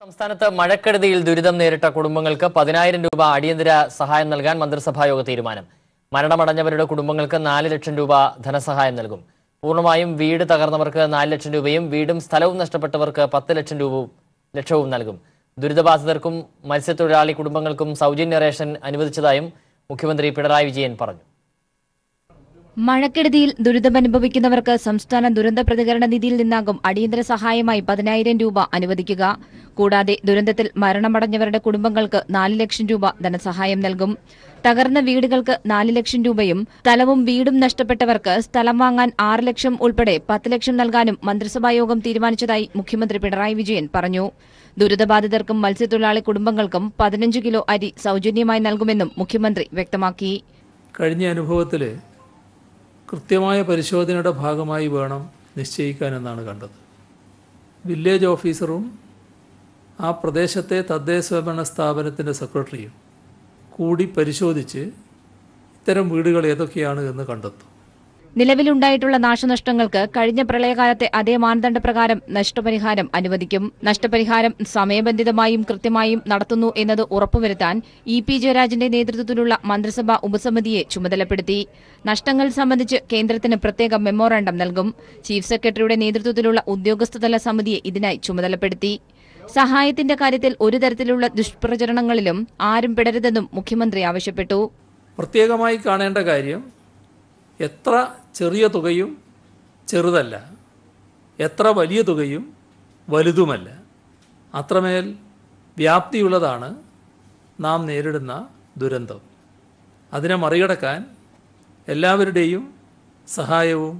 സംസ്ഥാനത്ത് മഴക്കെടുതിയിൽ ദുരിതം നേരിട്ട കുടുംബങ്ങൾക്ക് പതിനായിരം രൂപ അടിയന്തര സഹായം നൽകാൻ മന്ത്രിസഭായോഗ തീരുമാനം മരണമടഞ്ഞവരുടെ കുടുംബങ്ങൾക്ക് നാല് ലക്ഷം രൂപ ധനസഹായം നൽകും പൂർണ്ണമായും വീട് തകർന്നവർക്ക് നാല് ലക്ഷം രൂപയും വീടും സ്ഥലവും നഷ്ടപ്പെട്ടവർക്ക് പത്ത് ലക്ഷം രൂപവും ലക്ഷവും നൽകും ദുരിതബാധിതർക്കും മത്സ്യത്തൊഴിലാളി കുടുംബങ്ങൾക്കും സൗജന്യ റേഷൻ അനുവദിച്ചതായും മുഖ്യമന്ത്രി പിണറായി വിജയൻ പറഞ്ഞു മഴക്കെടുതിയിൽ ദുരിതമനുഭവിക്കുന്നവർക്ക് സംസ്ഥാന ദുരന്ത പ്രതികരണ നിധിയിൽ നിന്നാകും അടിയന്തര സഹായമായി പതിനായിരം രൂപ അനുവദിക്കുക കൂടാതെ ദുരന്തത്തിൽ മരണമടഞ്ഞവരുടെ കുടുംബങ്ങൾക്ക് നാല് ലക്ഷം രൂപ ധനസഹായം നൽകും തകർന്ന വീടുകൾക്ക് നാല് ലക്ഷം രൂപയും സ്ഥലവും വീടും നഷ്ടപ്പെട്ടവർക്ക് സ്ഥലം വാങ്ങാൻ ആറ് ലക്ഷം ഉൾപ്പെടെ പത്ത് ലക്ഷം നൽകാനും മന്ത്രിസഭായോഗം തീരുമാനിച്ചതായി മുഖ്യമന്ത്രി പിണറായി വിജയൻ പറഞ്ഞു ദുരിതബാധിതർക്കും മത്സ്യത്തൊഴിലാളി കുടുംബങ്ങൾക്കും പതിനഞ്ച് കിലോ അരി സൗജന്യമായി നൽകുമെന്നും മുഖ്യമന്ത്രി വ്യക്തമാക്കി കഴിഞ്ഞ അനുഭവത്തിൽ കൃത്യമായ പരിശോധനയുടെ ഭാഗമായി വേണം നിശ്ചയിക്കാനെന്നാണ് കണ്ടത് വില്ലേജ് ഓഫീസറും ആ പ്രദേശത്തെ തദ്ദേശ സ്വയംഭരണ സ്ഥാപനത്തിൻ്റെ സെക്രട്ടറിയും കൂടി പരിശോധിച്ച് ഇത്തരം വീടുകൾ ഏതൊക്കെയാണ് എന്ന് കണ്ടെത്തും നിലവിലുണ്ടായിട്ടുള്ള നാശനഷ്ടങ്ങൾക്ക് കഴിഞ്ഞ പ്രളയകാലത്തെ അതേ മാനദണ്ഡപ്രകാരം നഷ്ടപരിഹാരം അനുവദിക്കും നഷ്ടപരിഹാരം സമയബന്ധിതമായും കൃത്യമായും നടത്തുന്നു എന്നത് ഉറപ്പുവരുത്താൻ ഇ പി ജയരാജന്റെ നേതൃത്വത്തിലുള്ള മന്ത്രിസഭാ ഉപസമിതിയെ ചുമതലപ്പെടുത്തി നഷ്ടങ്ങൾ സംബന്ധിച്ച് കേന്ദ്രത്തിന് പ്രത്യേക മെമ്മോറാണ്ടം നൽകും ചീഫ് സെക്രട്ടറിയുടെ നേതൃത്വത്തിലുള്ള ഉദ്യോഗസ്ഥതല സമിതിയെ ഇതിനായി ചുമതലപ്പെടുത്തി സഹായത്തിന്റെ കാര്യത്തിൽ ഒരു തരത്തിലുള്ള ദുഷ്പ്രചരണങ്ങളിലും ആരും പെടരുതെന്നും മുഖ്യമന്ത്രി ആവശ്യപ്പെട്ടു പ്രത്യേകമായി കാണേണ്ട കാര്യം എത്ര ചെറിയ തുകയും ചെറുതല്ല എത്ര വലിയ തുകയും വലുതുമല്ല അത്രമേൽ വ്യാപ്തിയുള്ളതാണ് നാം നേരിടുന്ന ദുരന്തം അതിനെ മറികടക്കാൻ എല്ലാവരുടെയും സഹായവും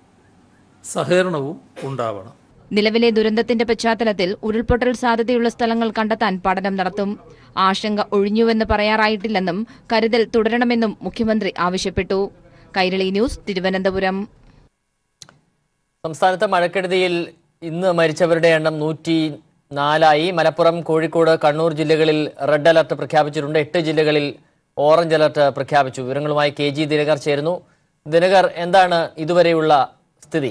സഹകരണവും ഉണ്ടാവണം നിലവിലെ ദുരന്തത്തിന്റെ പശ്ചാത്തലത്തിൽ ഉരുൾപൊട്ടൽ സാധ്യതയുള്ള സ്ഥലങ്ങൾ കണ്ടെത്താൻ പഠനം നടത്തും ആശങ്ക ഒഴിഞ്ഞുവെന്ന് പറയാറായിട്ടില്ലെന്നും കരുതൽ തുടരണമെന്നും മുഖ്യമന്ത്രി ആവശ്യപ്പെട്ടു കൈരളി ന്യൂസ് തിരുവനന്തപുരം സംസ്ഥാനത്ത് മഴക്കെടുതിയിൽ ഇന്ന് മരിച്ചവരുടെ എണ്ണം നൂറ്റി നാലായി മലപ്പുറം കോഴിക്കോട് കണ്ണൂർ ജില്ലകളിൽ റെഡ് അലർട്ട് പ്രഖ്യാപിച്ചിട്ടുണ്ട് എട്ട് ജില്ലകളിൽ ഓറഞ്ച് അലർട്ട് പ്രഖ്യാപിച്ചു വിവരങ്ങളുമായി കെ ജി ദിനകർ ചേരുന്നു ദിനകർ എന്താണ് ഇതുവരെയുള്ള സ്ഥിതി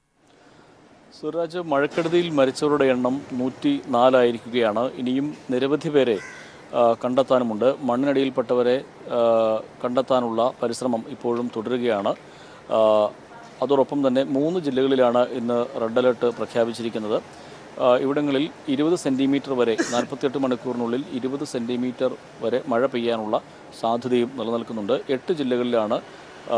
സ്വരാജ് മഴക്കെടുതിയിൽ മരിച്ചവരുടെ എണ്ണം നൂറ്റി നാലായിരിക്കുകയാണ് ഇനിയും നിരവധി പേരെ ആ, കണ്ടെത്താനുമുണ്ട് മണ്ണിനടിയിൽപ്പെട്ടവരെ ആ, കണ്ടെത്താനുള്ള പരിശ്രമം ഇപ്പോഴും തുടരുകയാണ് ആ, അതോടൊപ്പം തന്നെ മൂന്ന് ജില്ലകളിലാണ് ഇന്ന് റെഡ് അലർട്ട് പ്രഖ്യാപിച്ചിരിക്കുന്നത് ആ, ഇവിടങ്ങളിൽ ഇരുപത് സെൻറ്റിമീറ്റർ വരെ നാൽപ്പത്തിയെട്ട് മണിക്കൂറിനുള്ളിൽ ഇരുപത് സെൻറ്റിമീറ്റർ വരെ മഴ പെയ്യാനുള്ള സാധ്യതയും നിലനിൽക്കുന്നുണ്ട് എട്ട് ജില്ലകളിലാണ് ആ,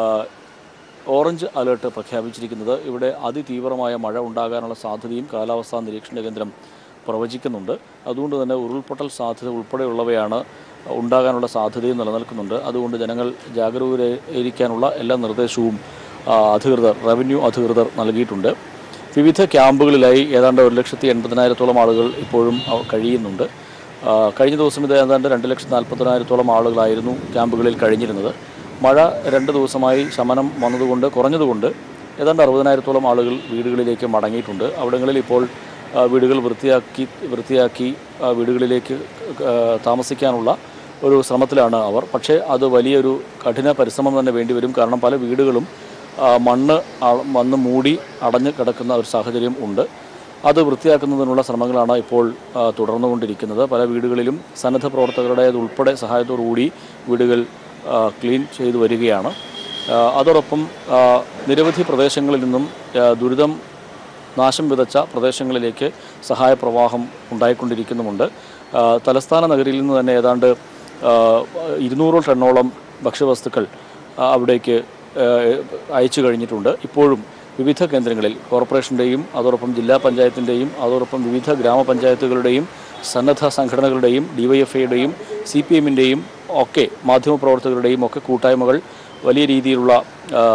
ഓറഞ്ച് അലേർട്ട് പ്രഖ്യാപിച്ചിരിക്കുന്നത് ഇവിടെ അതിതീവ്രമായ മഴ ഉണ്ടാകാനുള്ള സാധ്യതയും കാലാവസ്ഥാ നിരീക്ഷണ കേന്ദ്രം പ്രവചിക്കുന്നുണ്ട് അതുകൊണ്ട് തന്നെ ഉരുൾപൊട്ടൽ സാധ്യത ഉൾപ്പെടെയുള്ളവയാണ് ഉണ്ടാകാനുള്ള സാധ്യതയും നിലനിൽക്കുന്നുണ്ട് അതുകൊണ്ട് ജനങ്ങൾ ജാഗരൂകരായിരിക്കാനുള്ള എല്ലാ നിർദ്ദേശവും ആ, അധികൃതർ റവന്യൂ അധികൃതർ നൽകിയിട്ടുണ്ട് വിവിധ ക്യാമ്പുകളിലായി ഏതാണ്ട് ഒരു ലക്ഷത്തി എൺപതിനായിരത്തോളം ആളുകൾ ഇപ്പോഴും അവ- കഴിയുന്നുണ്ട് ആ, കഴിഞ്ഞ ദിവസം ഇത് ഏതാണ്ട് രണ്ട് ലക്ഷത്തി നാൽപ്പതിനായിരത്തോളം ആളുകളായിരുന്നു ക്യാമ്പുകളിൽ കഴിഞ്ഞിരുന്നത് മഴ രണ്ട് ദിവസമായി ശമനം വന്നതുകൊണ്ട് കുറഞ്ഞതുകൊണ്ട് ഏതാണ്ട് അറുപതിനായിരത്തോളം ആളുകൾ വീടുകളിലേക്ക് മടങ്ങിയിട്ടുണ്ട് അവിടങ്ങളിൽ ഇപ്പോൾ ആ, വീടുകൾ വൃത്തിയാക്കി വൃത്തിയാക്കി ആ, വീടുകളിലേക്ക് ആ, താമസിക്കാനുള്ള ഒരു ശ്രമത്തിലാണ് അവർ പക്ഷേ അത് വലിയൊരു കഠിന പരിശ്രമം തന്നെ വേണ്ടിവരും കാരണം പല വീടുകളും ആ, മണ്ണ് ആ- വന്ന് മൂടി അടഞ്ഞു കിടക്കുന്ന ഒരു സാഹചര്യം ഉണ്ട് അത് വൃത്തിയാക്കുന്നതിനുള്ള ശ്രമങ്ങളാണ് ഇപ്പോൾ ആ, തുടർന്നുകൊണ്ടിരിക്കുന്നത് പല വീടുകളിലും സന്നദ്ധ പ്രവർത്തകരുടേതുൾപ്പെടെ സഹായത്തോടുകൂടി വീടുകൾ ആ, ക്ലീൻ ചെയ്തു വരികയാണ് ആ, അതോടൊപ്പം ആ, നിരവധി പ്രദേശങ്ങളിൽ നിന്നും ആ, ദുരിതം നാശം വിതച്ച പ്രദേശങ്ങളിലേക്ക് സഹായപ്രവാഹം ഉണ്ടായിക്കൊണ്ടിരിക്കുന്നുമുണ്ട് ആ, തലസ്ഥാന നഗരിയിൽ നിന്ന് തന്നെ ഏതാണ്ട് ആ, ഇരുന്നൂറ് ടണ്ണോളം ഭക്ഷ്യവസ്തുക്കൾ ആ, അവിടേക്ക് ആ, അയച്ചു കഴിഞ്ഞിട്ടുണ്ട് ഇപ്പോഴും വിവിധ കേന്ദ്രങ്ങളിൽ കോർപ്പറേഷൻ്റെയും അതോടൊപ്പം ജില്ലാ പഞ്ചായത്തിൻ്റെയും അതോടൊപ്പം വിവിധ ഗ്രാമപഞ്ചായത്തുകളുടെയും സന്നദ്ധ സംഘടനകളുടെയും ഡിവൈഎഫ്ഐയുടെയും സി പി എമ്മിൻ്റെയും ഒക്കെ മാധ്യമപ്രവർത്തകരുടെയും ഒക്കെ കൂട്ടായ്മകൾ വലിയ രീതിയിലുള്ള ആ,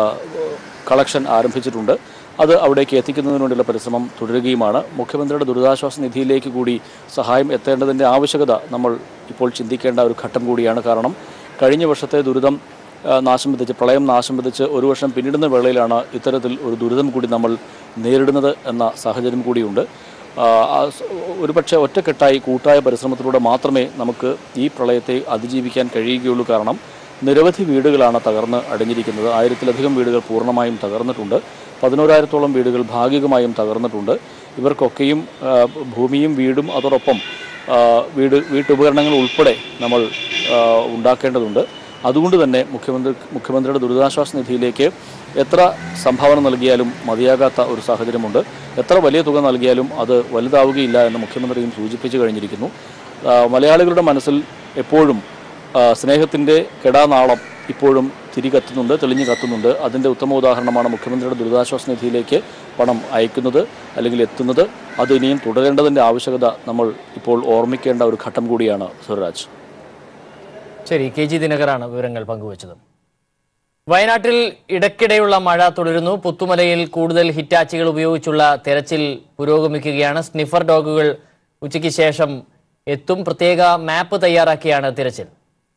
കളക്ഷൻ ആരംഭിച്ചിട്ടുണ്ട് അത് അവിടേക്ക് എത്തിക്കുന്നതിന് വേണ്ടിയുള്ള പരിശ്രമം തുടരുകയുമാണ് മുഖ്യമന്ത്രിയുടെ ദുരിതാശ്വാസ നിധിയിലേക്ക് കൂടി സഹായം എത്തേണ്ടതിൻ്റെ ആവശ്യകത നമ്മൾ ഇപ്പോൾ ചിന്തിക്കേണ്ട ഒരു ഘട്ടം കൂടിയാണ് കാരണം കഴിഞ്ഞ വർഷത്തെ ദുരിതം ആ, നാശം വിതച്ച് പ്രളയം നാശം വിതച്ച് ഒരു വർഷം പിന്നിടുന്ന വേളയിലാണ് ഇത്തരത്തിൽ ഒരു ദുരിതം കൂടി നമ്മൾ നേരിടുന്നത് എന്ന സാഹചര്യം കൂടിയുണ്ട് ആ, ആ സ- ഒരുപക്ഷെ ഒറ്റക്കെട്ടായി കൂട്ടായ പരിശ്രമത്തിലൂടെ മാത്രമേ നമുക്ക് ഈ പ്രളയത്തെ അതിജീവിക്കാൻ കഴിയുകയുള്ളൂ കാരണം നിരവധി വീടുകളാണ് തകർന്ന് അടിഞ്ഞിരിക്കുന്നത് ആയിരത്തിലധികം വീടുകൾ പൂർണ്ണമായും തകർന്നിട്ടുണ്ട് പതിനോരായിരത്തോളം വീടുകൾ ഭാഗികമായും തകർന്നിട്ടുണ്ട് ഇവർക്കൊക്കെയും ആ, ഭൂമിയും വീടും അതോടൊപ്പം ആ, വീട് വീട്ടുപകരണങ്ങൾ ഉൾപ്പെടെ നമ്മൾ ആ, ഉണ്ടാക്കേണ്ടതുണ്ട് അതുകൊണ്ട് തന്നെ മുഖ്യമന്ത്രി മുഖ്യമന്ത്രിയുടെ ദുരിതാശ്വാസ നിധിയിലേക്ക് എത്ര സംഭാവന നൽകിയാലും മതിയാകാത്ത ഒരു സാഹചര്യമുണ്ട് എത്ര വലിയ തുക നൽകിയാലും അത് വലുതാവുകയില്ല എന്ന് മുഖ്യമന്ത്രിയും സൂചിപ്പിച്ചു കഴിഞ്ഞിരിക്കുന്നു ആ, മലയാളികളുടെ മനസ്സിൽ എപ്പോഴും ആ, സ്നേഹത്തിൻ്റെ കെടാനാളം ഇപ്പോഴും തിരി കത്തുന്നുണ്ട് തെളിഞ്ഞു കത്തുന്നുണ്ട് അതിൻ്റെ ഉത്തമ ഉദാഹരണമാണ് മുഖ്യമന്ത്രിയുടെ ദുരിതാശ്വാസ നിധിയിലേക്ക് പണം അയക്കുന്നത് അല്ലെങ്കിൽ എത്തുന്നത് അത് ഇനിയും തുടരേണ്ടതിൻ്റെ ആവശ്യകത നമ്മൾ ഇപ്പോൾ ഓർമ്മിക്കേണ്ട ഒരു ഘട്ടം കൂടിയാണ് സ്വരാജ് ശരി കെ ജി ദിനകറാണ് വിവരങ്ങൾ പങ്കുവച്ചത് വയനാട്ടിൽ ഇടയ്ക്കിടെയുള്ള മഴ തുടരുന്നു പുത്തുമലയിൽ കൂടുതൽ ഹിറ്റാച്ചികൾ ഉപയോഗിച്ചുള്ള തെരച്ചിൽ പുരോഗമിക്കുകയാണ് സ്നിഫർ ഡോഗുകൾ ഉച്ചയ്ക്ക് ശേഷം എത്തും പ്രത്യേക മാപ്പ് തയ്യാറാക്കിയാണ് തിരച്ചിൽ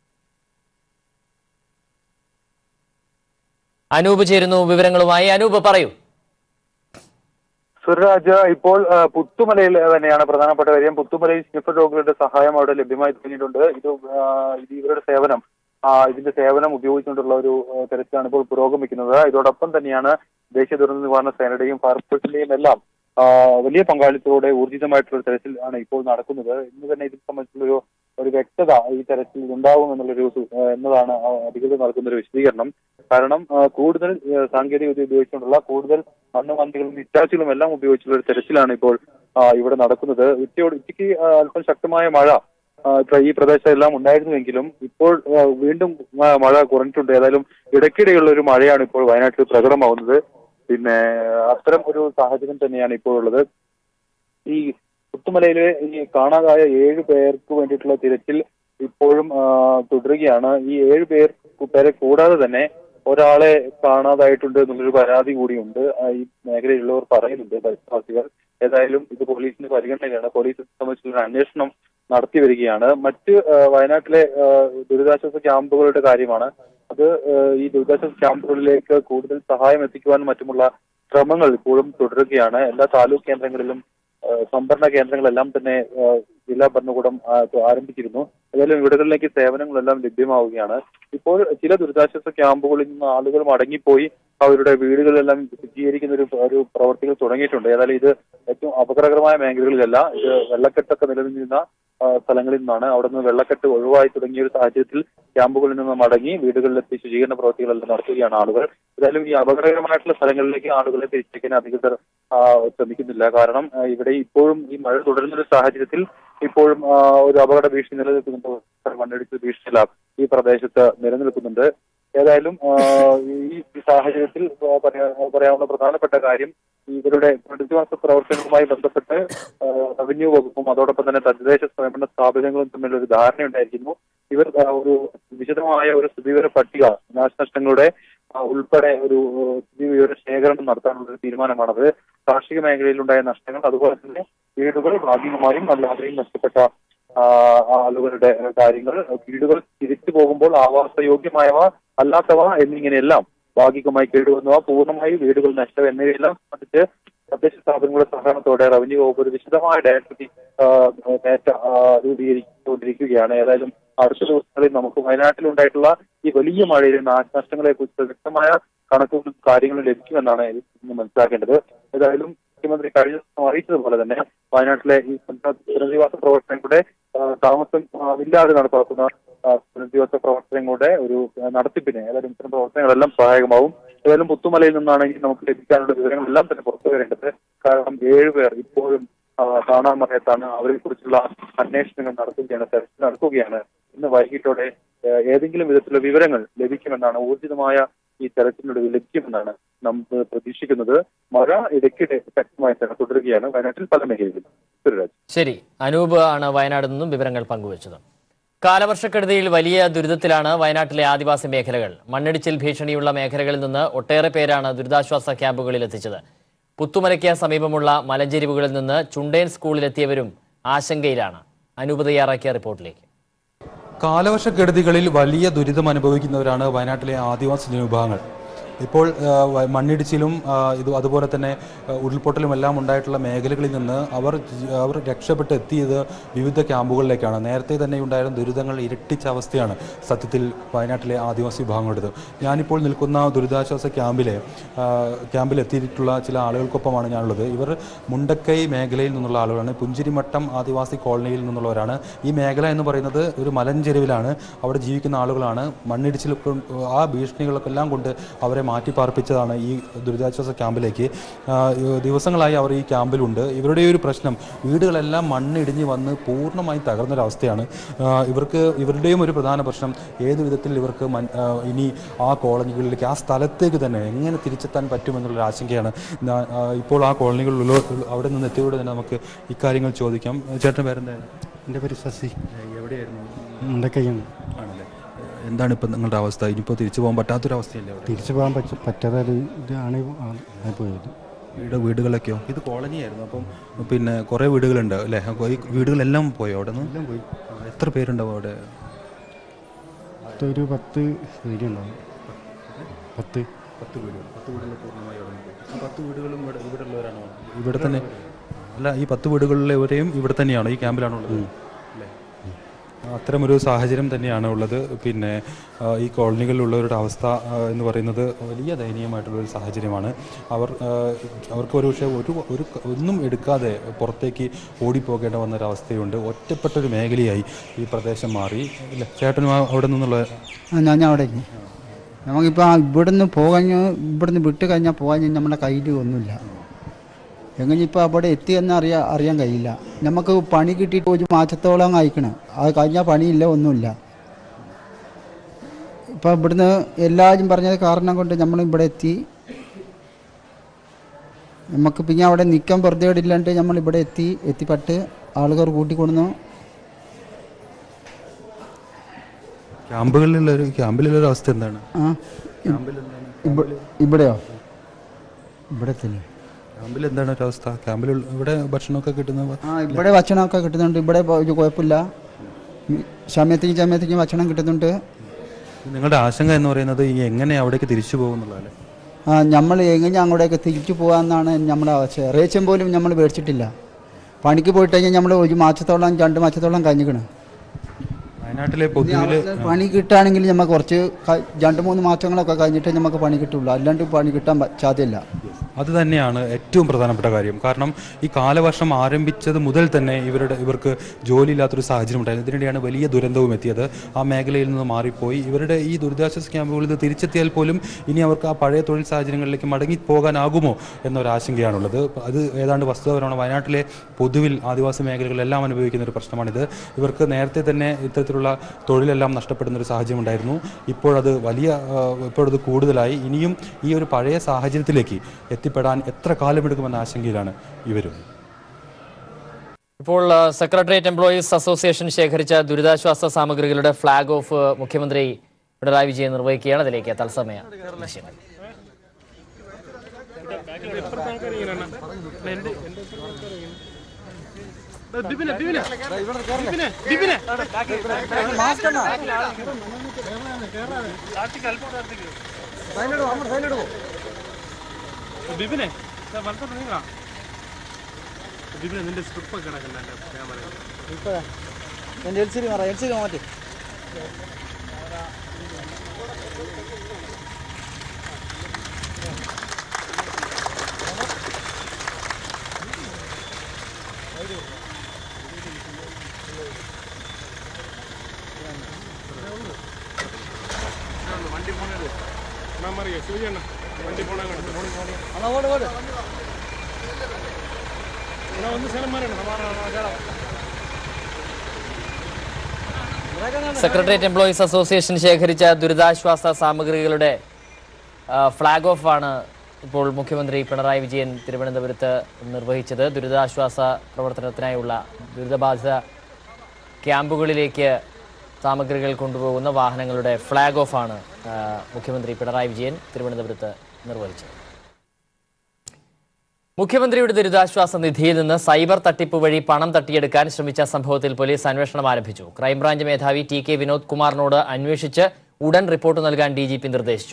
അനൂപ് ചേരുന്നു വിവരങ്ങളുമായി അനൂപ് പറയൂ സുരരാജ് ഇപ്പോൾ ആ, പുത്തുമലയിൽ തന്നെയാണ് പ്രധാനപ്പെട്ട കാര്യം പുത്തുമലയിൽ സ്നിഫർ ഡോഗുകളുടെ സഹായം അവിടെ ലഭ്യമായി തുടങ്ങിയിട്ടുണ്ട് ഇത് ആ, ഇത് ഇവരുടെ സേവനം ആ, ഇതിന്റെ സേവനം ഉപയോഗിച്ചുകൊണ്ടുള്ള ഒരു ആ, തെരച്ചിലാണ് ഇപ്പോൾ പുരോഗമിക്കുന്നത് ഇതോടൊപ്പം തന്നെയാണ് ദേശീയ ദുരന്ത നിവാരണ സേനയുടെയും ഫയർഫോഴ്സിന്റെയും എല്ലാം ആ, വലിയ പങ്കാളിത്തത്തോടെ ഊർജിതമായിട്ടുള്ള ഒരു തെരച്ചിൽ ആണ് ഇപ്പോൾ നടക്കുന്നത് ഇന്ന് തന്നെ ഇതിനെ സംബന്ധിച്ചുള്ളൊരു ഒരു വ്യക്തത ഈ തെരച്ചിൽ ഉണ്ടാവും എന്നുള്ളൊരു സു- ആ, എന്നതാണ് ആ അധികൃതർ നൽകുന്ന ഒരു വിശദീകരണം കാരണം ആ, കൂടുതൽ ആ, സാങ്കേതിക വിദ്യ ഉപയോഗിച്ചുകൊണ്ടുള്ള കൂടുതൽ മണ്ണുമന്തികളും ഇറ്റാച്ചുകളും എല്ലാം ഉപയോഗിച്ചുള്ള ഒരു തെരച്ചിലാണ് ഇപ്പോൾ ആ, ഇവിടെ നടക്കുന്നത് ഉച്ചയോട് ഉച്ചയ്ക്ക് ആ, അല്പം ശക്തമായ മഴ ആ, ഇപ്പൊ ഈ പ്രദേശം എല്ലാം ഉണ്ടായിരുന്നുവെങ്കിലും ഇപ്പോൾ ആ, വീണ്ടും ആ, മഴ കുറഞ്ഞിട്ടുണ്ട് ഏതായാലും ഇടയ്ക്കിടെയുള്ള ഒരു മഴയാണ് ഇപ്പോൾ വയനാട്ടിൽ പ്രകടമാവുന്നത് പിന്നെ അത്തരം ഒരു സാഹചര്യം തന്നെയാണ് ഇപ്പോൾ ഉള്ളത് ഈ പുത്തുമലയിലെ ഈ കാണാതായ ഏഴ് പേർക്ക് വേണ്ടിയിട്ടുള്ള തിരച്ചിൽ ഇപ്പോഴും ആ, തുടരുകയാണ് ഈ ഏഴ് പേർ പേരെ കൂടാതെ തന്നെ ഒരാളെ കാണാതായിട്ടുണ്ട് എന്നുള്ളൊരു പരാതി കൂടിയുണ്ട് ആ, ഈ മേഖലയിലുള്ളവർ പറയുന്നുണ്ട് പരിസരവാസികൾ ഏതായാലും ഇത് പോലീസിന്റെ പരിഗണനയിലാണ് പോലീസ് ഇത് സംബന്ധിച്ചുള്ള അന്വേഷണം നടത്തി വരികയാണ് മറ്റ് ആ, വയനാട്ടിലെ ആ, ദുരിതാശ്വാസ ക്യാമ്പുകളുടെ കാര്യമാണ് അത് ആ, ഈ ദുരിതാശ്വാസ ക്യാമ്പുകളിലേക്ക് കൂടുതൽ സഹായം എത്തിക്കുവാനും മറ്റുമുള്ള ശ്രമങ്ങൾ ഇപ്പോഴും തുടരുകയാണ് എല്ലാ താലൂക്ക് കേന്ദ്രങ്ങളിലും ആ, സംഭരണ കേന്ദ്രങ്ങളെല്ലാം തന്നെ ആ, ജില്ലാ ഭരണകൂടം ആ, ആരംഭിച്ചിരുന്നു ഏതായാലും ഇവിടങ്ങളിലേക്ക് സേവനങ്ങളെല്ലാം ലഭ്യമാവുകയാണ് ഇപ്പോൾ ചില ദുരിതാശ്വാസ ക്യാമ്പുകളിൽ നിന്ന് ആളുകൾ മടങ്ങിപ്പോയി അവരുടെ വീടുകളെല്ലാം ശുചീകരിക്കുന്ന ഒരു ഒരു പ്രവർത്തികൾ തുടങ്ങിയിട്ടുണ്ട് ഏതായാലും ഇത് ഏറ്റവും അപകടകരമായ മേഖലകളിലല്ല ഇത് വെള്ളക്കെട്ടൊക്കെ നിലനിന്നിരുന്ന ആ, സ്ഥലങ്ങളിൽ നിന്നാണ് അവിടെ നിന്ന് വെള്ളക്കെട്ട് ഒഴിവായി തുടങ്ങിയ ഒരു സാഹചര്യത്തിൽ ക്യാമ്പുകളിൽ നിന്ന് മടങ്ങി വീടുകളിലെത്തി ശുചീകരണ പ്രവർത്തികളെല്ലാം നടത്തുകയാണ് ആളുകൾ ഏതായാലും ഈ അപകടകരമായിട്ടുള്ള സ്ഥലങ്ങളിലേക്ക് ആളുകളെ തിരിച്ചേക്കാൻ അധികൃതർ ആ, ശ്രമിക്കുന്നില്ല കാരണം ആ, ഇവിടെ ഇപ്പോഴും ഈ മഴ തുടരുന്ന ഒരു സാഹചര്യത്തിൽ ഇപ്പോഴും ആ, ഒരു അപകട ഭീഷണി നിലനിൽക്കുന്നുണ്ട് മണ്ണിടിച്ചിൽ ഭീഷണിയെല്ലാം ഈ പ്രദേശത്ത് നിലനിൽക്കുന്നുണ്ട് ഏതായാലും ആ, ഈ സാഹചര്യത്തിൽ ആ, പറയാ- പറയാവുന്ന പ്രധാനപ്പെട്ട കാര്യം ഇവരുടെ പ്രതിവാസ പ്രവർത്തനവുമായി ബന്ധപ്പെട്ട് ആ, റവന്യൂ വകുപ്പും അതോടൊപ്പം തന്നെ തദ്ദേശ സ്വയംഭരണ സ്ഥാപനങ്ങളും തമ്മിൽ ഒരു ധാരണയുണ്ടായിരിക്കുന്നു ഇവർ ആ, ഒരു വിശദമായ ഒരു സ്ഥിതിവിവര പട്ടിക നാശനഷ്ടങ്ങളുടെ ആ, ഉൾപ്പെടെ ഒരു ആ, സ്ഥിതിവിവര ശേഖരണം നടത്താനുള്ള ഒരു തീരുമാനമാണത് കാർഷിക മേഖലയിലുണ്ടായ നഷ്ടങ്ങൾ അതുപോലെ തന്നെ വീടുകൾ ഭാഗികമായും അല്ലാതെയും നഷ്ടപ്പെട്ട ആ, ആളുകളുടെ കാര്യങ്ങൾ വീടുകൾ തിരിച്ചു പോകുമ്പോൾ ആവാസയോഗ്യമായവ അല്ലാത്തവ എന്നിങ്ങനെയെല്ലാം ഭാഗികമായി കേടുവന്നവ പൂർണ്ണമായി വീടുകൾ നഷ്ടം എന്നിവയെല്ലാം സംബന്ധിച്ച് തദ്ദേശ സ്ഥാപനങ്ങളുടെ സഹകരണത്തോടെ റവന്യൂ വകുപ്പ് ഒരു വിശദമായ ഡയറക്ടറി ഡാറ്റ രൂപീകരിച്ചുകൊണ്ടിരിക്കുകയാണ് ഏതായാലും അടുത്ത ദിവസങ്ങളിൽ നമുക്ക് വയനാട്ടിലുണ്ടായിട്ടുള്ള ഈ വലിയ മഴയിലെ നാശനഷ്ടങ്ങളെ കുറിച്ച് വ്യക്തമായ കണക്കുകളും കാര്യങ്ങളും ലഭിക്കുമെന്നാണ് ഇന്ന് മനസ്സിലാക്കേണ്ടത് ഏതായാലും മുഖ്യമന്ത്രി കഴിഞ്ഞ ദിവസം അറിയിച്ചതുപോലെ തന്നെ വയനാട്ടിലെ ഈ പുനരധിവാസ പ്രവർത്തനങ്ങളുടെ ആ, താമസം ആ, ഇല്ലാതെ നടപ്പാക്കുന്ന ആ, പുനരധിവാസ പ്രവർത്തനങ്ങളുടെ ഒരു ആ, നടത്തിപ്പിന് ഏതായാലും ഇത്തരം പ്രവർത്തനങ്ങളെല്ലാം സഹായകമാവും ഏതായാലും പുത്തുമലയിൽ നിന്നാണെങ്കിൽ നമുക്ക് ലഭിക്കാനുള്ള വിവരങ്ങളെല്ലാം തന്നെ പുറത്തു വരേണ്ടത് കാരണം ഏഴുപേർ ഇപ്പോഴും ആ, കാണാൻ മറയത്താണ് അവരെ കുറിച്ചുള്ള അന്വേഷണങ്ങൾ നടത്തുകയാണ് തെരച്ചിൽ നടത്തുകയാണ് ഇന്ന് വൈകിട്ടോടെ ആ, ഏതെങ്കിലും വിധത്തിലുള്ള വിവരങ്ങൾ ലഭിക്കുമെന്നാണ് ഊർജിതമായ ഈ തെരച്ചിലിനൊടുവിൽ ലഭിക്കുമെന്നാണ് നമുക്ക് പ്രതീക്ഷിക്കുന്നത് മഴ ഇടയ്ക്കിടെ ശക്തമായി തന്നെ തുടരുകയാണ് വയനാട്ടിൽ പല മേഖലയിലും സുരരാജ് ശരി അനൂപ് ആണ് വയനാട് നിന്നും വിവരങ്ങൾ പങ്കുവച്ചത് കാലവർഷക്കെടുതിയിൽ വലിയ ദുരിതത്തിലാണ് വയനാട്ടിലെ ആദിവാസി മേഖലകൾ മണ്ണിടിച്ചിൽ ഭീഷണിയുള്ള മേഖലകളിൽ നിന്ന് ഒട്ടേറെ പേരാണ് ദുരിതാശ്വാസ ക്യാമ്പുകളിൽ എത്തിച്ചത് പുത്തുമലയ്ക്ക് സമീപമുള്ള മലഞ്ചെരിവുകളിൽ നിന്ന് ചുണ്ടേൻ സ്കൂളിലെത്തിയവരും ആശങ്കയിലാണ് അനൂപ് തയ്യാറാക്കിയ റിപ്പോർട്ടിലേക്ക് കാലവർഷക്കെടുതികളിൽ വലിയ ദുരിതം അനുഭവിക്കുന്നവരാണ് വയനാട്ടിലെ ആദിവാസി ജനവിഭാഗങ്ങൾ ഇപ്പോൾ ആ, വ- മണ്ണിടിച്ചിലും ആ, ഇത് അതുപോലെ തന്നെ ആ, ഉരുൾപൊട്ടലും എല്ലാം ഉണ്ടായിട്ടുള്ള മേഖലകളിൽ നിന്ന് അവർ ജി- അവർ രക്ഷപ്പെട്ട് എത്തിയത് വിവിധ ക്യാമ്പുകളിലേക്കാണ് നേരത്തെ തന്നെ ഉണ്ടായിരുന്ന ദുരിതങ്ങൾ ഇരട്ടിച്ച അവസ്ഥയാണ് സത്യത്തിൽ വയനാട്ടിലെ ആദിവാസി വിഭാഗങ്ങളുടേത് ഞാനിപ്പോൾ നിൽക്കുന്ന ദുരിതാശ്വാസ ക്യാമ്പിലെ ആ, ക്യാമ്പിൽ എത്തിയിട്ടുള്ള ചില ആളുകൾക്കൊപ്പമാണ് ഞാനുള്ളത് ഇവർ മുണ്ടക്കൈ മേഖലയിൽ നിന്നുള്ള ആളുകളാണ് പുഞ്ചിരിമട്ടം ആദിവാസി കോളനിയിൽ നിന്നുള്ളവരാണ് ഈ മേഖല എന്ന് പറയുന്നത് ഒരു മലഞ്ചെരുവിലാണ് അവിടെ ജീവിക്കുന്ന ആളുകളാണ് മണ്ണിടിച്ചിലൊക്കെ ആ ഭീഷണികളൊക്കെ എല്ലാം കൊണ്ട് അവരെ മാറ്റി പാർപ്പിച്ചതാണ് ഈ ദുരിതാശ്വാസ ക്യാമ്പിലേക്ക് ആ, ദിവസങ്ങളായി അവർ ഈ ക്യാമ്പിലുണ്ട് ഇവരുടെ ഒരു പ്രശ്നം വീടുകളെല്ലാം മണ്ണിടിഞ്ഞ് വന്ന് പൂർണ്ണമായി തകർന്നൊരവസ്ഥയാണ് ആ, ഇവർക്ക് ഇവരുടെയും ഒരു പ്രധാന പ്രശ്നം ഏത് വിധത്തിൽ ഇവർക്ക് മൻ- ആ, ഇനി ആ കോളനികളിലേക്ക് ആ സ്ഥലത്തേക്ക് തന്നെ എങ്ങനെ തിരിച്ചെത്താൻ പറ്റുമെന്നുള്ളൊരു ആശങ്കയാണ് നാ- ആ, ഇപ്പോൾ ആ കോളനികളിലുള്ള അവിടെ നിന്ന് എത്തിയതോടെ തന്നെ നമുക്ക് ഇക്കാര്യങ്ങൾ ചോദിക്കാം ചേട്ടൻ പേരെന്തായിരുന്നു എൻ്റെ പേര് ശശി എവിടെയായിരുന്നു മുണ്ടക്കയ്യാണ് ആണല്ലേ എന്താണ് ഇപ്പം നിങ്ങളുടെ അവസ്ഥ ഇനിയിപ്പോൾ തിരിച്ചു പോകാൻ പറ്റാത്തൊരവസ്ഥയല്ലേ അവിടെ തിരിച്ചു പോകാൻ പറ്റ പറ്റാത്ത ഒരു ഇതാണ് ആയി പോയത് വീട് വീടുകളൊക്കെയോ ഇത് കോളനിയായിരുന്നു അപ്പം പിന്നെ കുറേ വീടുകളുണ്ട് അല്ലേ അപ്പോൾ ഈ വീടുകളെല്ലാം പോയോ അവിടെ നിന്ന് എല്ലാം പോയി എത്ര പേരുണ്ടാവും അവിടെ പത്ത് ഒരു പത്ത് വീട് ഉണ്ടാവും പത്ത് പത്ത് വീടുകൾ പത്ത് വീടുകൾ പൂർണ്ണമായി അവിടെ നിന്ന് പോയി. ആ പത്ത് വീടുകളും ഇവിടെ ഇവിടെ ഉള്ളവരാണോ ഇവിടെ തന്നെ അല്ല ഈ പത്ത് വീടുകളിലെവരെയും ഇവിടെ തന്നെയാണോ ഈ ക്യാമ്പിലാണോ ഉള്ളത് അല്ലേ അത്തരമൊരു സാഹചര്യം തന്നെയാണ് ഉള്ളത് പിന്നെ ആ, ഈ കോളനികളിലുള്ളവരുടെ അവസ്ഥ ആ, എന്ന് പറയുന്നത് വലിയ ദയനീയമായിട്ടുള്ളൊരു സാഹചര്യമാണ് അവർ ആ, അവർക്ക് ഒരു പക്ഷേ ഒരു ഒരു ഒന്നും എടുക്കാതെ പുറത്തേക്ക് ഓടിപ്പോകേണ്ട വന്ന ഒരു അവസ്ഥയുണ്ട് ഒറ്റപ്പെട്ടൊരു മേഖലയായി ഈ പ്രദേശം മാറി ഇല്ല ചേട്ടനും ആ- അവിടെ നിന്നുള്ള ആ ഞാൻ അവിടേക്ക് നമുക്കിപ്പോൾ ഇവിടുന്ന് പോകാൻ ഇവിടുന്ന് വിട്ട് കഴിഞ്ഞാൽ പോകാൻ നമ്മുടെ കയ്യിൽ ഒന്നുമില്ല എങ്ങനെ ഇപ്പോൾ അവിടെ എത്തിയെന്ന് അറിയാൻ അറിയാൻ കഴിയില്ല നമുക്ക് പണി കിട്ടിയിട്ട് ഒരു മാസത്തോളം അയക്കണം അത് കഴിഞ്ഞാൽ പണിയില്ല ഒന്നുമില്ല ഇപ്പം ഇവിടുന്ന് എല്ലാവരും പറഞ്ഞത് കാരണം കൊണ്ട് നമ്മൾ ഇവിടെ എത്തി നമുക്ക് പിന്നെ അവിടെ നിൽക്കാൻ വെറുതെ ഇല്ലാണ്ട് നമ്മൾ ഇവിടെ എത്തി എത്തിപ്പെട്ട് ആളുകൾ കൂട്ടിക്കൊടുന്നു ക്യാമ്പുകളിലുള്ള ക്യാമ്പിലുള്ള അവസ്ഥ എന്താണ് ആ ഇവ- ഇവിടെയോ ഇവിടെ തന്നെ ക്യാമ്പിൽ എന്താണ് ഒരു അവസ്ഥ ക്യാമ്പിൽ ഇവിടെ ഭക്ഷണമൊക്കെ കിട്ടുന്ന ആ ഇവിടെ ഭക്ഷണമൊക്കെ കിട്ടുന്നുണ്ട് ഇവിടെ ഇപ്പൊ ഒരു കുഴപ്പമില്ല ഉം, സമയത്തേക്ക് സമയത്തേക്ക് ഭക്ഷണം കിട്ടുന്നുണ്ട് നിങ്ങളുടെ ആശങ്ക എന്ന് പറയുന്നത് ഈ എങ്ങനെ അവിടേക്ക് തിരിച്ചു പോകുന്നുള്ളതല്ലേ ആ നമ്മൾ എങ്ങനെ അങ്ങോട്ടേക്ക് തിരിച്ചു പോകാമെന്നാണ് നമ്മുടെ ആവശ്യം റേഷൻ പോലും നമ്മൾ മേടിച്ചിട്ടില്ല പണിക്ക് പോയിട്ട് കഴിഞ്ഞാൽ നമ്മൾ ഒരു മാസത്തോളം രണ്ട് മാസത്തോളം കഴിഞ്ഞിക്കണം വയനാട്ടിലെ പൊതുവില് പണി കിട്ടുകയാണെങ്കിൽ നമുക്ക് കുറച്ച് ക- രണ്ട് മൂന്ന് മാസങ്ങളൊക്കെ കഴിഞ്ഞിട്ട് നമുക്ക് പണി കിട്ടുള്ളൂ അല്ലാണ്ട് പണി കിട്ടാൻ പ- സാധ്യമില്ല അത് തന്നെയാണ് ഏറ്റവും പ്രധാനപ്പെട്ട കാര്യം കാരണം ഈ കാലവർഷം ആരംഭിച്ചത് മുതൽ തന്നെ ഇവരുടെ ഇവർക്ക് ജോലിയില്ലാത്തൊരു സാഹചര്യം ഉണ്ടായിരുന്നു ഇതിനിടെയാണ് വലിയ ദുരന്തവും എത്തിയത് ആ മേഖലയിൽ നിന്ന് മാറിപ്പോയി ഇവരുടെ ഈ ദുരിതാശ്വാസ ക്യാമ്പുകളിൽ നിന്ന് തിരിച്ചെത്തിയാൽ പോലും ഇനി അവർക്ക് ആ പഴയ തൊഴിൽ സാഹചര്യങ്ങളിലേക്ക് മടങ്ങി പോകാനാകുമോ എന്നൊരാശങ്കയാണുള്ളത് അത് ഏതാണ്ട് വസ്തുതപരമാണ് വയനാട്ടിലെ പൊതുവിൽ ആദിവാസി മേഖലകളിലെല്ലാം അനുഭവിക്കുന്ന ഒരു പ്രശ്നമാണിത് ഇവർക്ക് നേരത്തെ തന്നെ ഇത്തരത്തിലുള്ള തൊഴിലെല്ലാം നഷ്ടപ്പെടുന്ന ഒരു സാഹചര്യം ഉണ്ടായിരുന്നു ഇപ്പോഴത് വലിയ ആ, ഇപ്പോഴത് കൂടുതലായി ഇനിയും ഈ ഒരു പഴയ സാഹചര്യത്തിലേക്ക് എത്തിപ്പെടാൻ എത്ര കാലമെടുക്കുമെന്ന ആശങ്കയിലാണ് ഇവരും ഇപ്പോൾ ആ, സെക്രട്ടേറിയറ്റ് എംപ്ലോയീസ് അസോസിയേഷൻ ശേഖരിച്ച ദുരിതാശ്വാസ സാമഗ്രികളുടെ ഫ്ളാഗ് ഓഫ് മുഖ്യമന്ത്രി പിണറായി വിജയൻ നിർവഹിക്കുകയാണ് അതിലേക്ക് തത്സമയ ദൃശ്യങ്ങൾ ബിബിനെ വലത്തോട്ട് നീങ്ങാ ബിബിനെ നിന്റെ സ്ട്രിപ്പ് കിടക്കണ്ട ക്യാമറ എൽ സി ഡി മാറാം എൽ സി ഡി മാറ്റി വണ്ടി പോണത് ഞാൻ പറയാ സൂര്യണ്ണ വണ്ടി പോണ ഒന്ന് സ്ഥലം മാറണം സെക്രട്ടേറിയറ്റ് എംപ്ലോയീസ് അസോസിയേഷൻ ശേഖരിച്ച ദുരിതാശ്വാസ സാമഗ്രികളുടെ ആ, ഫ്ളാഗ് ഓഫ് ആണ് ഇപ്പോൾ മുഖ്യമന്ത്രി പിണറായി വിജയൻ തിരുവനന്തപുരത്ത് നിർവഹിച്ചത് ദുരിതാശ്വാസ പ്രവർത്തനത്തിനായുള്ള ദുരിതബാധിത ക്യാമ്പുകളിലേക്ക് സാമഗ്രികൾ കൊണ്ടുപോകുന്ന വാഹനങ്ങളുടെ ഫ്ളാഗ് ഓഫ് ആണ് ആ, മുഖ്യമന്ത്രി പിണറായി വിജയൻ തിരുവനന്തപുരത്ത് നിർവഹിച്ചത് മുഖ്യമന്ത്രിയുടെ ദുരിതാശ്വാസ നിധിയിൽ നിന്ന് സൈബർ തട്ടിപ്പ് വഴി പണം തട്ടിയെടുക്കാൻ ശ്രമിച്ച സംഭവത്തിൽ പോലീസ് അന്വേഷണം ആരംഭിച്ചു ക്രൈംബ്രാഞ്ച് മേധാവി ടി കെ വിനോദ് കുമാറിനോട് അന്വേഷിച്ച് ഉടൻ റിപ്പോർട്ട് നൽകാൻ ഡി ജി പി നിർദ്ദേശിച്ചു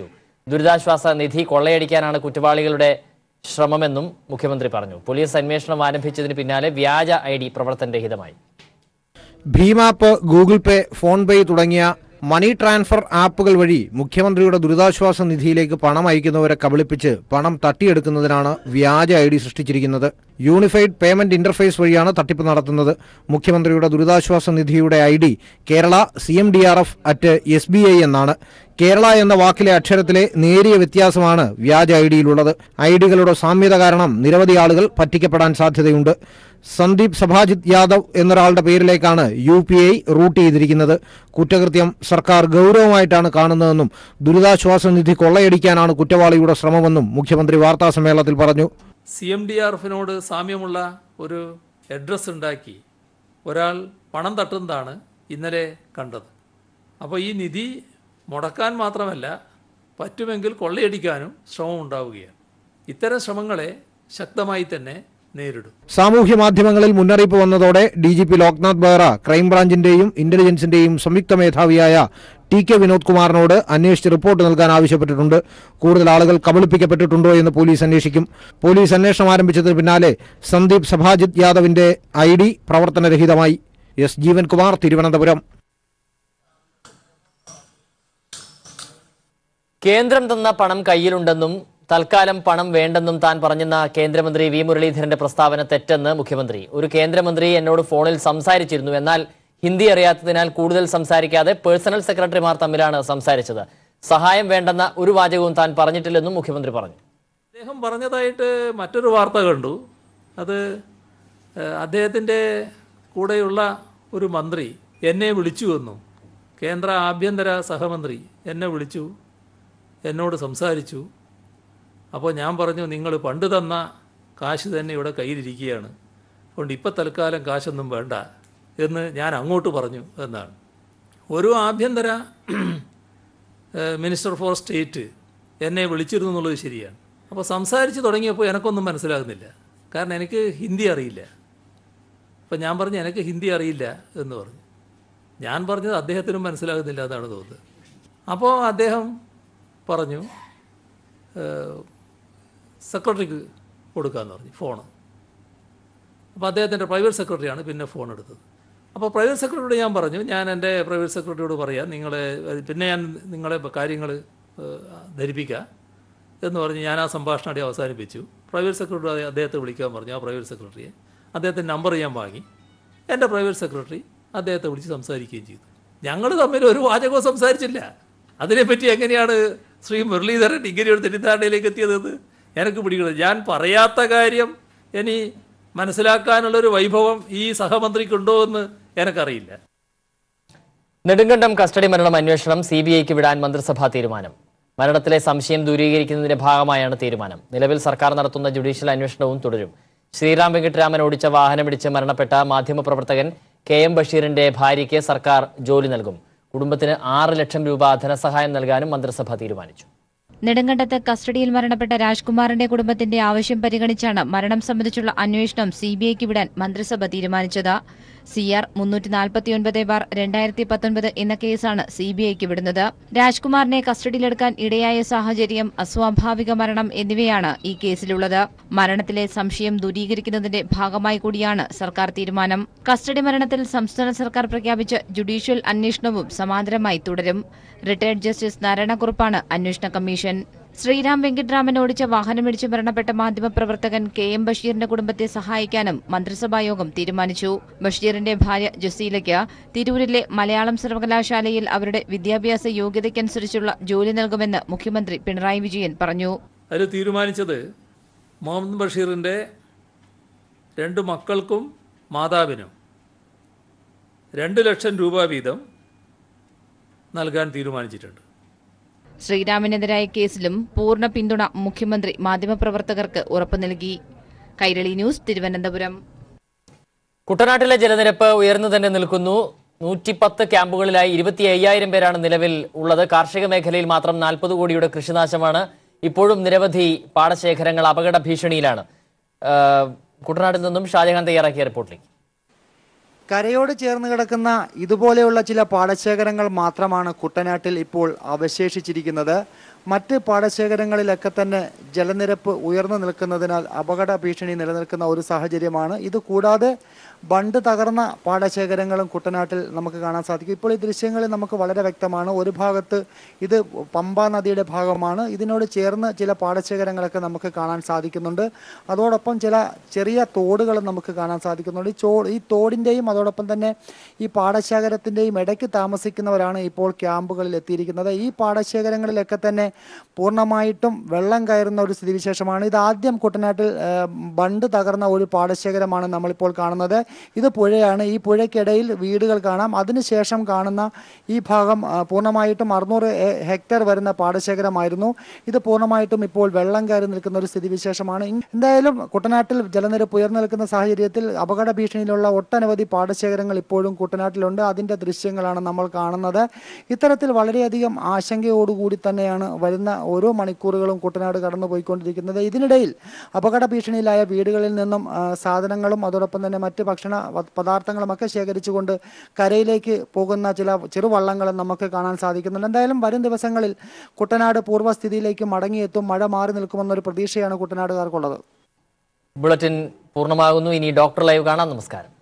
ദുരിതാശ്വാസ നിധി കൊള്ളയടിക്കാനാണ് കുറ്റവാളികളുടെ ശ്രമമെന്നും മുഖ്യമന്ത്രി പറഞ്ഞു പോലീസ് അന്വേഷണം ആരംഭിച്ചതിന് പിന്നാലെ വ്യാജ ഐ ഡി പ്രവർത്തനരഹിതമായി BHIM app Google pay PhonePe തുടങ്ങിയ മണി ട്രാൻസ്ഫർ ആപ്പുകൾ വഴി മുഖ്യമന്ത്രിയുടെ ദുരിതാശ്വാസ നിധിയിലേക്ക് പണം അയക്കുന്നവരെ കബളിപ്പിച്ച് പണം തട്ടിയെടുക്കുന്നതിനാണ് വ്യാജ ഐ ഡി സൃഷ്ടിച്ചിരിക്കുന്നത് യൂണിഫൈഡ് പേയ്മെന്റ് ഇന്റർഫേസ് വഴിയാണ് തട്ടിപ്പ് നടത്തുന്നത് മുഖ്യമന്ത്രിയുടെ ദുരിതാശ്വാസ നിധിയുടെ I D Kerala C M D R F at S B I എന്നാണ് കേരള എന്ന വാക്കിലെ അക്ഷരത്തിലെ നേരിയ വ്യത്യാസമാണ് വ്യാജ ഐ ഡിയിലുള്ളത് ഐ ഡികളുടെ സാമ്യത കാരണം നിരവധി ആളുകൾ പറ്റിക്കപ്പെടാൻ സാധ്യതയുണ്ട് സന്ദീപ് സഭാജിത് യാദവ് എന്നൊരാളുടെ പേരിലേക്കാണ് യു പി ഐ റൂട്ട് ചെയ്തിരിക്കുന്നത് കുറ്റകൃത്യം സർക്കാർ ഗൗരവമായിട്ടാണ് കാണുന്നതെന്നും ദുരിതാശ്വാസ നിധി കൊള്ളയടിക്കാനാണ് കുറ്റവാളിയുടെ ശ്രമമെന്നും മുഖ്യമന്ത്രി വാർത്താസമ്മേളനത്തിൽ പറഞ്ഞു സി എം ഡി ആർ എഫിനോട് സാമ്യമുള്ള ഒരു അഡ്രസ്സ് ഉണ്ടാക്കി ഒരാൾ പണം തട്ടുന്നതാണ് ഇന്നലെ കണ്ടത് അപ്പോൾ ഈ നിധി മുടക്കാൻ മാത്രമല്ല പറ്റുമെങ്കിൽ കൊള്ളയടിക്കാനും ശ്രമം ഉണ്ടാവുകയാണ് ഇത്തരം ശ്രമങ്ങളെ ശക്തമായി തന്നെ നേരിടും സാമൂഹ്യ മാധ്യമങ്ങളിൽ മുന്നറിയിപ്പ് വന്നതോടെ D G P Loknath Behera ക്രൈംബ്രാഞ്ചിന്റെയും ഇന്റലിജൻസിന്റെയും സംയുക്ത മേധാവിയായ ടി കെ വിനോദ് കുമാറിനോട് അന്വേഷിച്ച് റിപ്പോർട്ട് നൽകാൻ ആവശ്യപ്പെട്ടിട്ടുണ്ട് കൂടുതൽ ആളുകൾ കബളിപ്പിക്കപ്പെട്ടിട്ടുണ്ടോ എന്ന് പോലീസ് അന്വേഷിക്കും പോലീസ് അന്വേഷണം ആരംഭിച്ചതിന് പിന്നാലെ സന്ദീപ് സഭാജിത് യാദവിന്റെ ഐ ഡി പ്രവർത്തനരഹിതമായി എസ് ജീവൻകുമാർ തിരുവനന്തപുരം കേന്ദ്രം തന്ന പണം കയ്യിലുണ്ടെന്നും തൽക്കാലം പണം വേണ്ടെന്നും താൻ പറഞ്ഞെന്ന കേന്ദ്രമന്ത്രി വി മുരളീധരന്റെ പ്രസ്താവന തെറ്റെന്ന് മുഖ്യമന്ത്രി ഒരു കേന്ദ്രമന്ത്രി എന്നോട് ഫോണിൽ സംസാരിച്ചിരുന്നു എന്നാൽ ഹിന്ദി അറിയാത്തതിനാൽ കൂടുതൽ സംസാരിക്കാതെ പേഴ്സണൽ സെക്രട്ടറിമാർ തമ്മിലാണ് സംസാരിച്ചത് സഹായം വേണ്ടെന്ന ഒരു വാചകവും താൻ പറഞ്ഞിട്ടില്ലെന്നും മുഖ്യമന്ത്രി പറഞ്ഞു അദ്ദേഹം പറഞ്ഞതായിട്ട് മറ്റൊരു വാർത്ത കണ്ടു അത് ഏഹ്, അദ്ദേഹത്തിൻ്റെ കൂടെയുള്ള ഒരു മന്ത്രി എന്നെ വിളിച്ചു വന്നു കേന്ദ്ര ആഭ്യന്തര സഹമന്ത്രി എന്നെ വിളിച്ചു എന്നോട് സംസാരിച്ചു അപ്പോൾ ഞാൻ പറഞ്ഞു നിങ്ങൾ പണ്ട് തന്ന കാശ് തന്നെ ഇവിടെ കയ്യിലിരിക്കുകയാണ് അതുകൊണ്ട് ഇപ്പം തൽക്കാലം കാശൊന്നും വേണ്ട എന്ന് ഞാൻ അങ്ങോട്ട് പറഞ്ഞു എന്നാണ് ഒരു ആഭ്യന്തര ഏഹ്, മിനിസ്റ്റർ ഫോർ സ്റ്റേറ്റ് എന്നെ വിളിച്ചിരുന്നു എന്നുള്ളത് ശരിയാണ് അപ്പോൾ സംസാരിച്ച് തുടങ്ങിയപ്പോൾ എനക്കൊന്നും മനസ്സിലാകുന്നില്ല കാരണം എനിക്ക് ഹിന്ദി അറിയില്ല അപ്പം ഞാൻ പറഞ്ഞു എനിക്ക് ഹിന്ദി അറിയില്ല എന്ന് പറഞ്ഞു ഞാൻ പറഞ്ഞത് അദ്ദേഹത്തിനും മനസ്സിലാകുന്നില്ല എന്നാണ് തോന്നുന്നത് അപ്പോൾ അദ്ദേഹം പറഞ്ഞു ഏഹ്, സെക്രട്ടറിക്ക് കൊടുക്കാമെന്ന് പറഞ്ഞു ഫോണ് അപ്പോൾ അദ്ദേഹത്തിൻ്റെ പ്രൈവറ്റ് സെക്രട്ടറിയാണ് പിന്നെ ഫോൺ എടുത്തത് അപ്പോൾ പ്രൈവറ്റ് സെക്രട്ടറിയോട് ഞാൻ പറഞ്ഞു ഞാൻ എൻ്റെ പ്രൈവറ്റ് സെക്രട്ടറിയോട് പറയാം നിങ്ങളെ പിന്നെ ഞാൻ നിങ്ങളെ കാര്യങ്ങൾ ധരിപ്പിക്കാം എന്ന് പറഞ്ഞ് ഞാൻ ആ സംഭാഷണം അവിടെ അവസാനിപ്പിച്ചു പ്രൈവറ്റ് സെക്രട്ടറി അദ്ദേഹത്തെ വിളിക്കാൻ പറഞ്ഞു ആ പ്രൈവറ്റ് സെക്രട്ടറിയെ അദ്ദേഹത്തിൻ്റെ നമ്പർ ഞാൻ വാങ്ങി എൻ്റെ പ്രൈവറ്റ് സെക്രട്ടറി അദ്ദേഹത്തെ വിളിച്ച് സംസാരിക്കുകയും ചെയ്തു ഞങ്ങൾ തമ്മിൽ ഒരു വാചകവും സംസാരിച്ചില്ല അതിനെപ്പറ്റി എങ്ങനെയാണ് ശ്രീ മുരളീധരൻ ഇങ്ങനെയൊരു തെറ്റിദ്ധാരണയിലേക്ക് എത്തിയതെന്ന് എനിക്ക് പിടിക്കുന്നത് ഞാൻ പറയാത്ത കാര്യം ഇനി മനസ്സിലാക്കാനുള്ളൊരു വൈഭവം ഈ സഹമന്ത്രിക്കുണ്ടോ എന്ന് എനിക്കറിയില്ല നെടുങ്കണ്ടം കസ്റ്റഡി മരണം അന്വേഷണം സി ബി ഐക്ക് വിടാൻ മന്ത്രിസഭാ തീരുമാനം മരണത്തിലെ സംശയം ദൂരീകരിക്കുന്നതിന്റെ ഭാഗമായാണ് തീരുമാനം നിലവിൽ സർക്കാർ നടത്തുന്ന ജുഡീഷ്യൽ അന്വേഷണവും തുടരും ശ്രീറാം വെങ്കിട്ടരാമൻ ഓടിച്ച വാഹനമിടിച്ച് മരണപ്പെട്ട മാധ്യമപ്രവർത്തകൻ കെ എം ബഷീറിന്റെ ഭാര്യയ്ക്ക് സർക്കാർ ജോലി നൽകും കുടുംബത്തിന് ആറ് ലക്ഷം രൂപ ധനസഹായം നൽകാനും മന്ത്രിസഭ തീരുമാനിച്ചു നെടുങ്കണ്ടത്ത് കസ്റ്റഡിയിൽ മരണപ്പെട്ട രാജ്കുമാറിന്റെ കുടുംബത്തിന്റെ ആവശ്യം പരിഗണിച്ചാണ് മരണം സംബന്ധിച്ചുള്ള അന്വേഷണം സിബിഐക്ക് വിടാൻ മന്ത്രിസഭ തീരുമാനിച്ചത് സി ആർ മുന്നൂറ്റി നാൽപ്പത്തിയൊൻപത് ബാർ രണ്ടായിരത്തി പത്തൊൻപത് എന്ന കേസാണ് സിബിഐക്ക് വിടുന്നത് രാജ്കുമാറിനെ കസ്റ്റഡിയിലെടുക്കാൻ ഇടയായ സാഹചര്യം അസ്വാഭാവിക മരണം എന്നിവയാണ് ഈ കേസിലുള്ളത് മരണത്തിലെ സംശയം ദൂരീകരിക്കുന്നതിന്റെ ഭാഗമായി കൂടിയാണ് സർക്കാർ തീരുമാനം കസ്റ്റഡി മരണത്തിൽ സംസ്ഥാന സർക്കാർ പ്രഖ്യാപിച്ച ജുഡീഷ്യൽ അന്വേഷണവും സമാന്തരമായി തുടരും റിട്ടയർഡ് ജസ്റ്റിസ് നാരായണക്കുറുപ്പാണ് അന്വേഷണ കമ്മീഷൻ ശ്രീരാം വെങ്കിട്ടരാമൻ ഓടിച്ച വാഹനമിടിച്ച് മരണപ്പെട്ട മാധ്യമപ്രവർത്തകൻ കെ എം ബഷീറിന്റെ കുടുംബത്തെ സഹായിക്കാനും മന്ത്രിസഭായോഗം തീരുമാനിച്ചു ബഷീറിന്റെ ഭാര്യ ജസീലയ്ക്ക് തിരൂരിലെ മലയാളം സർവകലാശാലയിൽ അവരുടെ വിദ്യാഭ്യാസ യോഗ്യതയ്ക്കനുസരിച്ചുള്ള ജോലി നൽകുമെന്ന് മുഖ്യമന്ത്രി പിണറായി വിജയൻ പറഞ്ഞു അതിൽ തീരുമാനിച്ചത് മുഹമ്മദ് ബഷീറിൻ്റെ രണ്ട് മക്കൾക്കും മാതാവിനും രണ്ട് ലക്ഷം രൂപ വീതം നൽകാൻ തീരുമാനിച്ചിട്ടുണ്ട് ശ്രീരാമിനെതിരായ കേസിലും പൂർണ്ണ പിന്തുണ മുഖ്യമന്ത്രി മാധ്യമപ്രവർത്തകർക്ക് ഉറപ്പു നൽകി കൈരളി ന്യൂസ് തിരുവനന്തപുരം കുട്ടനാട്ടിലെ ജലനിരപ്പ് ഉയർന്നു തന്നെ നിൽക്കുന്നു നൂറ്റിപ്പത്ത് ക്യാമ്പുകളിലായി ഇരുപത്തി അയ്യായിരം പേരാണ് നിലവിൽ ഉള്ളത് കാർഷിക മേഖലയിൽ മാത്രം നാൽപ്പത് കോടിയുടെ കൃഷിനാശമാണ് ഇപ്പോഴും നിരവധി പാടശേഖരങ്ങൾ അപകട ഭീഷണിയിലാണ് ആ, കുട്ടനാട്ടിൽ നിന്നും ഷാജഹാൻ തയ്യാറാക്കിയ റിപ്പോർട്ടിലേക്ക് കരയോട് ചേർന്ന് കിടക്കുന്ന ഇതുപോലെയുള്ള ചില പാടശേഖരങ്ങൾ മാത്രമാണ് കുട്ടനാട്ടിൽ ഇപ്പോൾ അവശേഷിച്ചിരിക്കുന്നത് മറ്റ് പാടശേഖരങ്ങളിലൊക്കെ തന്നെ ജലനിരപ്പ് ഉയർന്നു നിൽക്കുന്നതിനാൽ അപകട ഭീഷണി നിലനിൽക്കുന്ന ഒരു സാഹചര്യമാണ് ഇത് കൂടാതെ ബണ്ട് തകർന്ന പാടശേഖരങ്ങളും കുട്ടനാട്ടിൽ നമുക്ക് കാണാൻ സാധിക്കും ഇപ്പോൾ ഈ ദൃശ്യങ്ങളിൽ നമുക്ക് വളരെ വ്യക്തമാണ് ഒരു ഭാഗത്ത് ഇത് പമ്പ നദിയുടെ ഭാഗമാണ് ഇതിനോട് ചേർന്ന് ചില പാടശേഖരങ്ങളൊക്കെ നമുക്ക് കാണാൻ സാധിക്കുന്നുണ്ട് അതോടൊപ്പം ചില ചെറിയ തോടുകളും നമുക്ക് കാണാൻ സാധിക്കുന്നുണ്ട് ഈ ചോ ഈ തോടിൻ്റെയും അതോടൊപ്പം തന്നെ ഈ പാടശേഖരത്തിൻ്റെയും ഇടയ്ക്ക് താമസിക്കുന്നവരാണ് ഇപ്പോൾ ക്യാമ്പുകളിൽ എത്തിയിരിക്കുന്നത് ഈ പാടശേഖരങ്ങളിലൊക്കെ തന്നെ പൂർണ്ണമായിട്ടും വെള്ളം കയറുന്ന ഒരു സ്ഥിതിവിശേഷമാണ് ഇത് ആദ്യം കുട്ടനാട്ടിൽ ആ, ബണ്ട് തകർന്ന ഒരു പാടശേഖരമാണ് നമ്മളിപ്പോൾ കാണുന്നത് ഇത് പുഴയാണ് ഈ പുഴയ്ക്കിടയിൽ വീടുകൾ കാണാം അതിനുശേഷം കാണുന്ന ഈ ഭാഗം ആ, പൂർണ്ണമായിട്ടും അറുന്നൂറ് ഹെക്ടർ വരുന്ന പാടശേഖരമായിരുന്നു ഇത് പൂർണ്ണമായിട്ടും ഇപ്പോൾ വെള്ളം കയറി നിൽക്കുന്ന ഒരു സ്ഥിതിവിശേഷമാണ് ഇ- എന്തായാലും കുട്ടനാട്ടിൽ ജലനിരപ്പ് ഉയർന്നു നിൽക്കുന്ന സാഹചര്യത്തിൽ അപകട ഭീഷണിയിലുള്ള ഒട്ടനവധി പാടശേഖരങ്ങൾ ഇപ്പോഴും കുട്ടനാട്ടിലുണ്ട് അതിൻ്റെ ദൃശ്യങ്ങളാണ് നമ്മൾ കാണുന്നത് ഇത്തരത്തിൽ വളരെയധികം ആശങ്കയോടുകൂടി തന്നെയാണ് വരുന്ന ഓരോ മണിക്കൂറുകളും കുട്ടനാട് കടന്നു പോയിക്കൊണ്ടിരിക്കുന്നത് ഇതിനിടയിൽ അപകട ഭീഷണിയിലായ വീടുകളിൽ നിന്നും ആ, സാധനങ്ങളും അതോടൊപ്പം തന്നെ മറ്റ് ഭക്ഷണ പ- പദാർത്ഥങ്ങളുമൊക്കെ ശേഖരിച്ചുകൊണ്ട് കരയിലേക്ക് പോകുന്ന ചില ചെറുവള്ളങ്ങളും നമുക്ക് കാണാൻ സാധിക്കുന്നുണ്ട് എന്തായാലും വരും ദിവസങ്ങളിൽ കുട്ടനാട് പൂർവ്വസ്ഥിതിയിലേക്ക് മടങ്ങിയെത്തും മഴ മാറി നിൽക്കുമെന്നൊരു പ്രതീക്ഷയാണ് കുട്ടനാടുകാർക്കുള്ളത് ബുള്ളറ്റിൻ പൂർണ്ണമാകുന്നു ഇനി ഡോക്ടർ ലൈവ് കാണാം നമസ്കാരം